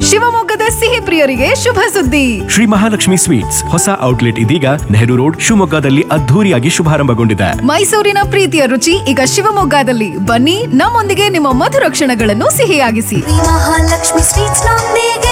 ಶಿವಮೊಗ್ಗದ ಸಿಹಿ ಪ್ರಿಯರಿಗೆ ಶುಭ ಸುದ್ದಿ ಶ್ರೀ ಮಹಾಲಕ್ಷ್ಮಿ ಸ್ವೀಟ್ಸ್ ಹೊಸ ಔಟ್ಲೆಟ್ ಇದೀಗ ನೆಹರು ರೋಡ್ ಶಿವಮೊಗ್ಗದಲ್ಲಿ ಅದ್ಧೂರಿಯಾಗಿ ಶುಭಾರಂಭಗೊಂಡಿದೆ ಮೈಸೂರಿನ ಪ್ರೀತಿಯ ರುಚಿ ಈಗ ಶಿವಮೊಗ್ಗದಲ್ಲಿ ಬನ್ನಿ ನಮ್ಮೊಂದಿಗೆ ನಿಮ್ಮ ಮಧುರ ಕ್ಷಣಗಳನ್ನು ಸಿಹಿಯಾಗಿಸಿ ಮಹಾಲಕ್ಷ್ಮಿ ಸ್ವೀಟ್ಸ್ ನೊಂದಿಗೆ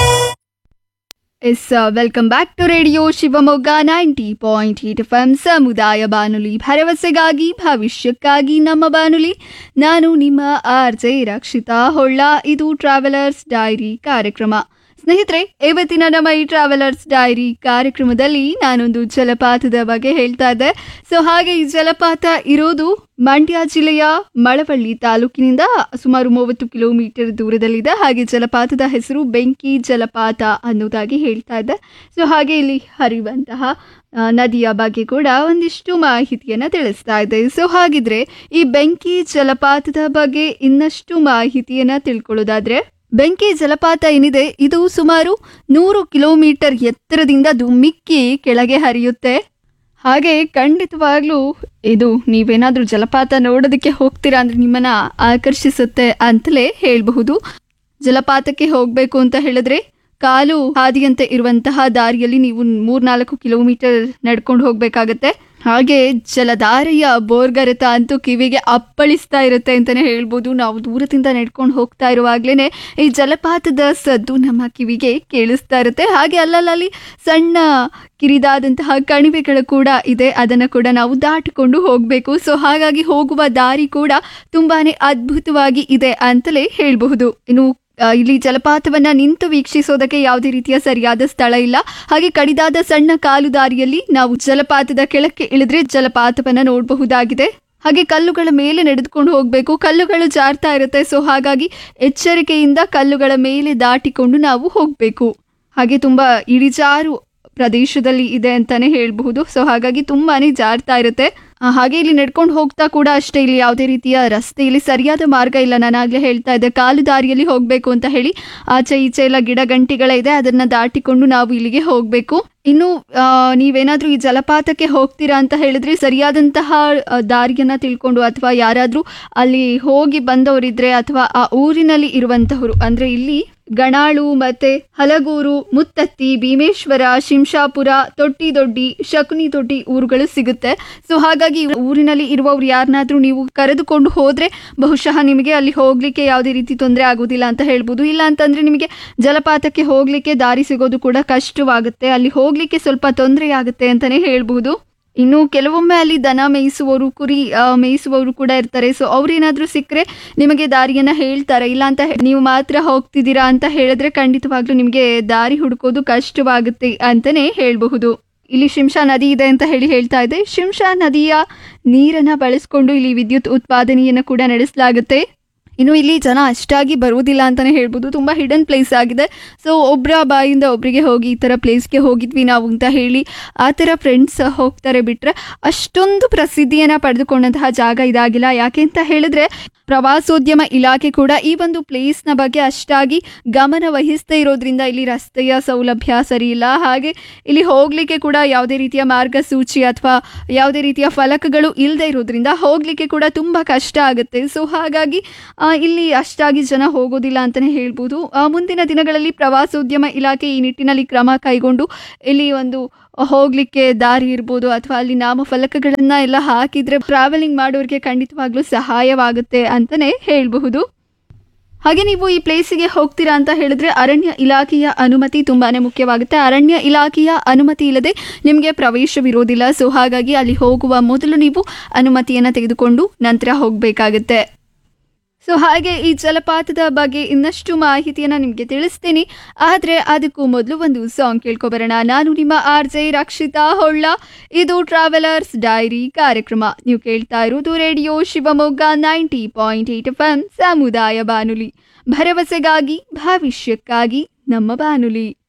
yes welcome back to radio Shivamogga ninety point eight F M ಸಮುದಾಯ ಬಾನುಲಿ ಭರವಸೆಗಾಗಿ ಭವಿಷ್ಯಕ್ಕಾಗಿ ನಮ್ಮ ಬಾನುಲಿ ನಾನು ನಿಮ್ಮ ಆರ್ ಜೆ ರಕ್ಷಿತಾ ಹೊಳ್ಳ ಇದು ಟ್ರಾವೆಲರ್ಸ್ ಡೈರಿ ಕಾರ್ಯಕ್ರಮ ಸ್ನೇಹಿತರೆ ಇವತ್ತಿನ ನಮ್ಮ ಈ ಟ್ರಾವೆಲರ್ಸ್ ಡೈರಿ ಕಾರ್ಯಕ್ರಮದಲ್ಲಿ ನಾನೊಂದು ಜಲಪಾತದ ಬಗ್ಗೆ ಹೇಳ್ತಾ ಇದ್ದೆ ಸೊ ಹಾಗೆ ಈ ಜಲಪಾತ ಇರೋದು ಮಂಡ್ಯ ಜಿಲ್ಲೆಯ ಮಳವಳ್ಳಿ ತಾಲೂಕಿನಿಂದ ಸುಮಾರು ಮೂವತ್ತು ಕಿಲೋಮೀಟರ್ ದೂರದಲ್ಲಿದೆ ಹಾಗೆ ಜಲಪಾತದ ಹೆಸರು ಬೆಂಕಿ ಜಲಪಾತ ಅನ್ನೋದಾಗಿ ಹೇಳ್ತಾ ಇದ್ದೆ ಸೊ ಹಾಗೆ ಇಲ್ಲಿ ಹರಿಯುವಂತಹ ಆ, ನದಿಯ ಬಗ್ಗೆ ಕೂಡ ಒಂದಿಷ್ಟು ಮಾಹಿತಿಯನ್ನು ತಿಳಿಸ್ತಾ ಇದೆ ಸೊ ಹಾಗಿದ್ರೆ ಈ ಬೆಂಕಿ ಜಲಪಾತದ ಬಗ್ಗೆ ಇನ್ನಷ್ಟು ಮಾಹಿತಿಯನ್ನು ತಿಳ್ಕೊಳ್ಳೋದಾದ್ರೆ ಬೆಂಕಿ ಜಲಪಾತ ಏನಿದೆ ಇದು ಸುಮಾರು ನೂರು ಕಿಲೋಮೀಟರ್ ಎತ್ತರದಿಂದ ಧುಮ್ಮಿಕ್ಕಿ ಕೆಳಗೆ ಹರಿಯುತ್ತೆ ಹಾಗೆ ಖಂಡಿತವಾಗ್ಲೂ ಇದು ನೀವೇನಾದ್ರೂ ಜಲಪಾತ ನೋಡೋದಕ್ಕೆ ಹೋಗ್ತೀರಾ ಅಂದ್ರೆ ನಿಮ್ಮನ್ನ ಆಕರ್ಷಿಸುತ್ತೆ ಅಂತಲೇ ಹೇಳಬಹುದು ಜಲಪಾತಕ್ಕೆ ಹೋಗಬೇಕು ಅಂತ ಹೇಳಿದ್ರೆ ಕಾಲು ಹಾದಿಯಂತೆ ಇರುವಂತಹ ದಾರಿಯಲ್ಲಿ ನೀವು ಮೂರ್ನಾಲ್ಕು ಕಿಲೋಮೀಟರ್ ನಡ್ಕೊಂಡು ಹೋಗ್ಬೇಕಾಗತ್ತೆ ಹಾಗೆ ಜಲಧಾರೆಯ ಬೋರ್ಗರೆತ ಅಂತೂ ಕಿವಿಗೆ ಅಪ್ಪಳಿಸ್ತಾ ಇರುತ್ತೆ ಅಂತಾನೆ ಹೇಳ್ಬೋದು ನಾವು ದೂರದಿಂದ ನಡ್ಕೊಂಡು ಹೋಗ್ತಾ ಇರುವಾಗ್ಲೇನೆ ಈ ಜಲಪಾತದ ಸದ್ದು ನಮ್ಮ ಕಿವಿಗೆ ಕೇಳಿಸ್ತಾ ಇರುತ್ತೆ ಹಾಗೆ ಅಲ್ಲಲ್ಲಿ ಸಣ್ಣ ಕಿರಿದಾದಂತಹ ಕಣಿವೆಗಳು ಕೂಡ ಇದೆ ಅದನ್ನು ಕೂಡ ನಾವು ದಾಟಿಕೊಂಡು ಹೋಗಬೇಕು ಸೊ ಹಾಗಾಗಿ ಹೋಗುವ ದಾರಿ ಕೂಡ ತುಂಬಾನೇ ಅದ್ಭುತವಾಗಿ ಇದೆ ಅಂತಲೇ ಹೇಳಬಹುದು ಇನ್ನು ಆ, ಇಲ್ಲಿ ಜಲಪಾತವನ್ನ ನಿಂತು ವೀಕ್ಷಿಸೋದಕ್ಕೆ ಯಾವುದೇ ರೀತಿಯ ಸರಿಯಾದ ಸ್ಥಳ ಇಲ್ಲ ಹಾಗೆ ಕಡಿದಾದ ಸಣ್ಣ ಕಾಲು ದಾರಿಯಲ್ಲಿ ನಾವು ಜಲಪಾತದ ಕೆಳಕ್ಕೆ ಇಳಿದ್ರೆ ಜಲಪಾತವನ್ನ ನೋಡಬಹುದಾಗಿದೆ ಹಾಗೆ ಕಲ್ಲುಗಳ ಮೇಲೆ ನಡೆದುಕೊಂಡು ಹೋಗಬೇಕು ಕಲ್ಲುಗಳು ಜಾರ್ತಾ ಇರುತ್ತೆ ಸೊ ಹಾಗಾಗಿ ಎಚ್ಚರಿಕೆಯಿಂದ ಕಲ್ಲುಗಳ ಮೇಲೆ ದಾಟಿಕೊಂಡು ನಾವು ಹೋಗಬೇಕು ಹಾಗೆ ತುಂಬಾ ಇಳಿಜಾರು ಪ್ರದೇಶದಲ್ಲಿ ಇದೆ ಅಂತಾನೆ ಹೇಳಬಹುದು ಸೊ ಹಾಗಾಗಿ ತುಂಬಾನೇ ಜಾರ್ತಾ ಇರುತ್ತೆ ಆ, ಹಾಗೆ ಇಲ್ಲಿ ನಡ್ಕೊಂಡು ಹೋಗ್ತಾ ಕೂಡ ಅಷ್ಟೇ ಇಲ್ಲಿ ಯಾವುದೇ ರೀತಿಯ ರಸ್ತೆ ಇಲ್ಲಿ ಸರಿಯಾದ ಮಾರ್ಗ ಇಲ್ಲ ನಾನು ಆಗ್ಲೇ ಹೇಳ್ತಾ ಇದ್ದೆ ಕಾಲು ದಾರಿಯಲ್ಲಿ ಹೋಗಬೇಕು ಅಂತ ಹೇಳಿ ಆಚೆ ಈಚೆ ಎಲ್ಲ ಗಿಡ ಗಂಟಿಗಳ ಇದೆ ಅದನ್ನ ದಾಟಿಕೊಂಡು ನಾವು ಇಲ್ಲಿಗೆ ಹೋಗಬೇಕು ಇನ್ನು ಆ, ನೀವೇನಾದ್ರೂ ಈ ಜಲಪಾತಕ್ಕೆ ಹೋಗ್ತೀರಾ ಅಂತ ಹೇಳಿದ್ರೆ ಸರಿಯಾದಂತಹ ಆ, ದಾರಿಯನ್ನ ತಿಳ್ಕೊಂಡು ಅಥವಾ ಯಾರಾದ್ರೂ ಅಲ್ಲಿ ಹೋಗಿ ಬಂದವರಿದ್ರೆ ಅಥವಾ ಆ ಊರಿನಲ್ಲಿ ಇರುವಂತಹವರು ಅಂದ್ರೆ ಇಲ್ಲಿ ಗಣಾಳು ಮತ್ತೆ ಹಲಗೂರು ಮುತ್ತತ್ತಿ ಭೀಮೇಶ್ವರ ಶಿಂಷಾಪುರ ತೊಟ್ಟಿದೊಡ್ಡಿ ಶಕುನಿ ತೊಟ್ಟಿ ಊರುಗಳು ಸಿಗುತ್ತೆ ಸೊ ಹಾಗಾಗಿ ಊರಿನಲ್ಲಿ ಇರುವವ್ರು ಯಾರನ್ನಾದ್ರೂ ನೀವು ಕರೆದುಕೊಂಡು ಹೋದ್ರೆ ಬಹುಶಃ ನಿಮಗೆ ಅಲ್ಲಿ ಹೋಗ್ಲಿಕ್ಕೆ ಯಾವುದೇ ರೀತಿ ತೊಂದರೆ ಆಗೋದಿಲ್ಲ ಅಂತ ಹೇಳ್ಬೋದು ಇಲ್ಲ ಅಂತಂದ್ರೆ ನಿಮಗೆ ಜಲಪಾತಕ್ಕೆ ಹೋಗ್ಲಿಕ್ಕೆ ದಾರಿ ಸಿಗೋದು ಕೂಡ ಕಷ್ಟವಾಗುತ್ತೆ ಅಲ್ಲಿ ಹೋಗ್ಲಿಕ್ಕೆ ಸ್ವಲ್ಪ ತೊಂದರೆ ಆಗುತ್ತೆ ಅಂತಾನೆ ಹೇಳ್ಬೋದು ಇನ್ನು ಕೆಲವೊಮ್ಮೆ ಅಲ್ಲಿ ದನ ಮೇಯಿಸುವವರು ಕುರಿ ಆ, ಮೇಯಿಸುವವರು ಕೂಡ ಇರ್ತಾರೆ ಸೊ ಅವ್ರೇನಾದ್ರೂ ಸಿಕ್ಕರೆ ನಿಮಗೆ ದಾರಿಯನ್ನ ಹೇಳ್ತಾರೆ ಇಲ್ಲ ಅಂತ ಹೇ- ನೀವು ಮಾತ್ರ ಹೋಗ್ತಿದ್ದೀರಾ ಅಂತ ಹೇಳಿದ್ರೆ ಖಂಡಿತವಾಗ್ಲೂ ನಿಮಗೆ ದಾರಿ ಹುಡುಕೋದು ಕಷ್ಟವಾಗುತ್ತೆ ಅಂತಾನೆ ಹೇಳಬಹುದು ಇಲ್ಲಿ ಶಿಂಷಾ ನದಿ ಇದೆ ಅಂತ ಹೇಳಿ ಹೇಳ್ತಾ ಇದೆ ಶಿಂಷಾ ನದಿಯ ನೀರನ್ನ ಬಳಸ್ಕೊಂಡು ಇಲ್ಲಿ ವಿದ್ಯುತ್ ಉತ್ಪಾದನೆಯನ್ನು ಕೂಡ ನಡೆಸಲಾಗುತ್ತೆ ಇನ್ನು ಇಲ್ಲಿ ಜನ ಅಷ್ಟಾಗಿ ಬರುವುದಿಲ್ಲ ಅಂತಾನೆ ಹೇಳ್ಬೋದು ತುಂಬ ಹಿಡನ್ ಪ್ಲೇಸ್ ಆಗಿದೆ ಸೊ ಒಬ್ಬರ ಬಾಯಿಂದ ಒಬ್ಬರಿಗೆ ಹೋಗಿ ಈ ಥರ ಪ್ಲೇಸ್ಗೆ ಹೋಗಿದ್ವಿ ನಾವು ಅಂತ ಹೇಳಿ ಆ ಥರ ಫ್ರೆಂಡ್ಸ್ ಹೋಗ್ತಾರೆ ಬಿಟ್ಟರೆ ಅಷ್ಟೊಂದು ಪ್ರಸಿದ್ಧಿಯನ್ನು ಪಡೆದುಕೊಂಡಂತಹ ಜಾಗ ಇದಾಗಿಲ್ಲ ಯಾಕೆ ಅಂತ ಹೇಳಿದ್ರೆ ಪ್ರವಾಸೋದ್ಯಮ ಇಲಾಖೆ ಕೂಡ ಈ ಒಂದು ಪ್ಲೇಸ್ನ ಬಗ್ಗೆ ಅಷ್ಟಾಗಿ ಗಮನ ವಹಿಸದೇ ಇರೋದ್ರಿಂದ ಇಲ್ಲಿ ರಸ್ತೆಯ ಸೌಲಭ್ಯ ಸರಿ ಇಲ್ಲ ಹಾಗೆ ಇಲ್ಲಿ ಹೋಗಲಿಕ್ಕೆ ಕೂಡ ಯಾವುದೇ ರೀತಿಯ ಮಾರ್ಗಸೂಚಿ ಅಥವಾ ಯಾವುದೇ ರೀತಿಯ ಫಲಕಗಳು ಇಲ್ಲದೆ ಇರೋದ್ರಿಂದ ಹೋಗಲಿಕ್ಕೆ ಕೂಡ ತುಂಬ ಕಷ್ಟ ಆಗುತ್ತೆ ಸೊ ಹಾಗಾಗಿ ಆ, ಇಲ್ಲಿ ಅಷ್ಟಾಗಿ ಜನ ಹೋಗೋದಿಲ್ಲ ಅಂತಲೇ ಹೇಳ್ಬೋದು ಆ, ಮುಂದಿನ ದಿನಗಳಲ್ಲಿ ಪ್ರವಾಸೋದ್ಯಮ ಇಲಾಖೆ ಈ ನಿಟ್ಟಿನಲ್ಲಿ ಕ್ರಮ ಕೈಗೊಂಡು ಇಲ್ಲಿ ಒಂದು ಹೋಗ್ಲಿಕ್ಕೆ ದಾರಿ ಇರ್ಬೋದು ಅಥವಾ ಅಲ್ಲಿ ನಾಮಫಲಕಗಳನ್ನ ಎಲ್ಲ ಹಾಕಿದ್ರೆ ಟ್ರಾವೆಲಿಂಗ್ ಮಾಡೋರಿಗೆ ಖಂಡಿತವಾಗ್ಲೂ ಸಹಾಯವಾಗುತ್ತೆ ಅಂತಲೇ ಹೇಳಬಹುದು ಹಾಗೆ ನೀವು ಈ ಪ್ಲೇಸಿಗೆ ಹೋಗ್ತೀರಾ ಅಂತ ಹೇಳಿದ್ರೆ ಅರಣ್ಯ ಇಲಾಖೆಯ ಅನುಮತಿ ತುಂಬಾನೇ ಮುಖ್ಯವಾಗುತ್ತೆ ಅರಣ್ಯ ಇಲಾಖೆಯ ಅನುಮತಿ ಇಲ್ಲದೆ ನಿಮಗೆ ಪ್ರವೇಶವಿರೋದಿಲ್ಲ ಸೊ ಹಾಗಾಗಿ ಅಲ್ಲಿ ಹೋಗುವ ಮೊದಲು ನೀವು ಅನುಮತಿಯನ್ನು ತೆಗೆದುಕೊಂಡು ನಂತರ ಹೋಗಬೇಕಾಗುತ್ತೆ ಸೊ ಹಾಗೆ ಈ ಜಲಪಾತದ ಬಗ್ಗೆ ಇನ್ನಷ್ಟು ಮಾಹಿತಿಯನ್ನು ನಿಮಗೆ ತಿಳಿಸ್ತೀನಿ ಆದರೆ ಅದಕ್ಕೂ ಮೊದಲು ಒಂದು ಸಾಂಗ್ ಕೇಳ್ಕೊಬರೋಣ ನಾನು ನಿಮ್ಮ ಆರ್ ಜೆ ರಕ್ಷಿತಾ ಹೊಳ್ಳ ಇದು ಟ್ರಾವೆಲರ್ಸ್ ಡೈರಿ ಕಾರ್ಯಕ್ರಮ ನೀವು ಕೇಳ್ತಾ ಇರೋದು radio Shivamogga ninety point eight F M ಸಮುದಾಯ ಬಾನುಲಿ ಭರವಸೆಗಾಗಿ ಭವಿಷ್ಯಕ್ಕಾಗಿ ನಮ್ಮ ಬಾನುಲಿ